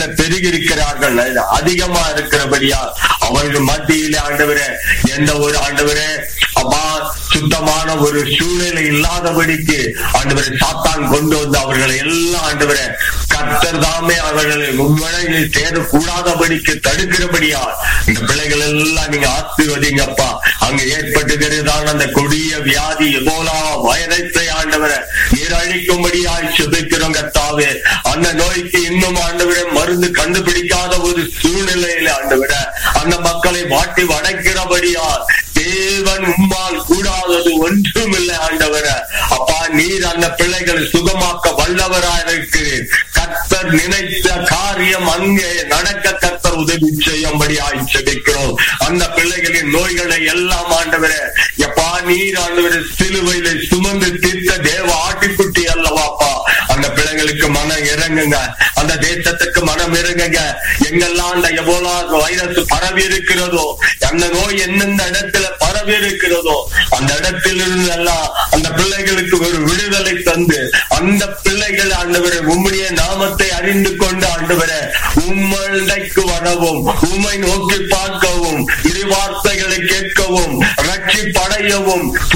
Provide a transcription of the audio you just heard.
பெருகி இருக்கிறார்கள் அதிகமா இருக்கிறபடியா அவர்கள் மத்தியிலே ஆண்டவரே எந்த ஒரு ஆண்டவரே அப்பா சுத்தமான ஒரு சூழ்நிலை இல்லாதபடிக்கு ஆண்டவரை சாத்தான் கொண்டு வந்து அவர்களை எல்லாம் ஆண்டவரை கர்த்தர் தாமே அவர்களை உண்மையில் சேரக்கூடாதபடிக்கு தடுக்கிறபடியா இந்த பிள்ளைகள் எல்லாம் நீங்க ஆசிர்வதிங்கப்பா அங்க ஏற்பட்டுகிறதான அந்த கொடிய வியாதி எபோலா வைரஸை ஆண்டவரை நீர் அழிக்கும்படியாய் சுபிக்கிறோம் கர்த்தாவே அந்த நோய்க்கு இன்னும் ஆண்டவரை மருந்து கண்டுபிடிக்காத ஒரு சூழ்நிலையில ஆண்டவரை அந்த மக்களை வாட்டி வடைக்கிறபடியா தேவன் உம்மால் கூடாதது ஒன்றும் இல்லை ஆண்டவர அப்பா நீர் அந்த பிள்ளைகளை சுகமாக்க வல்லவராக இருக்கிறேன் கர்த்தர் நினைத்த காரியம் அங்கே நடக்க கர்த்தர் உதவி செய்யும்படி ஆய்ச்சபிக்கிறோம் அந்த பிள்ளைகளின் நோய்களை எல்லாம் ஆண்டவர எப்பா நீர் ஆண்டவர சிலுவையில சுமந்து தீர்த்த தேவ ஆட்டிக்குட்டி அல்லவாப்பா அந்த பிள்ளைங்களுக்கு மனம் இறங்குங்க அந்த தேசத்துக்கு மனம் இறங்குங்க எங்கெல்லாம் அந்த எபோலா வைரஸ் பரவி இருக்கிறதோ அந்த நோய் எந்தெந்த இடத்துல பரவி இருக்கிறதோ அந்த இடத்திலிருந்து எல்லாம் அந்த பிள்ளைகளுக்கு ஒரு விடுதலை தந்து அந்த பிள்ளைகள் ஆண்டவரை உம்முடைய நாமத்தை அறிந்து கொண்டு ஆண்டவரை உம்மண்டைக்கு வரவும் உம்மை நோக்கி பார்க்கவும் இறை வார்த்தைகளை கேட்கவும் ரட்சி படையவும்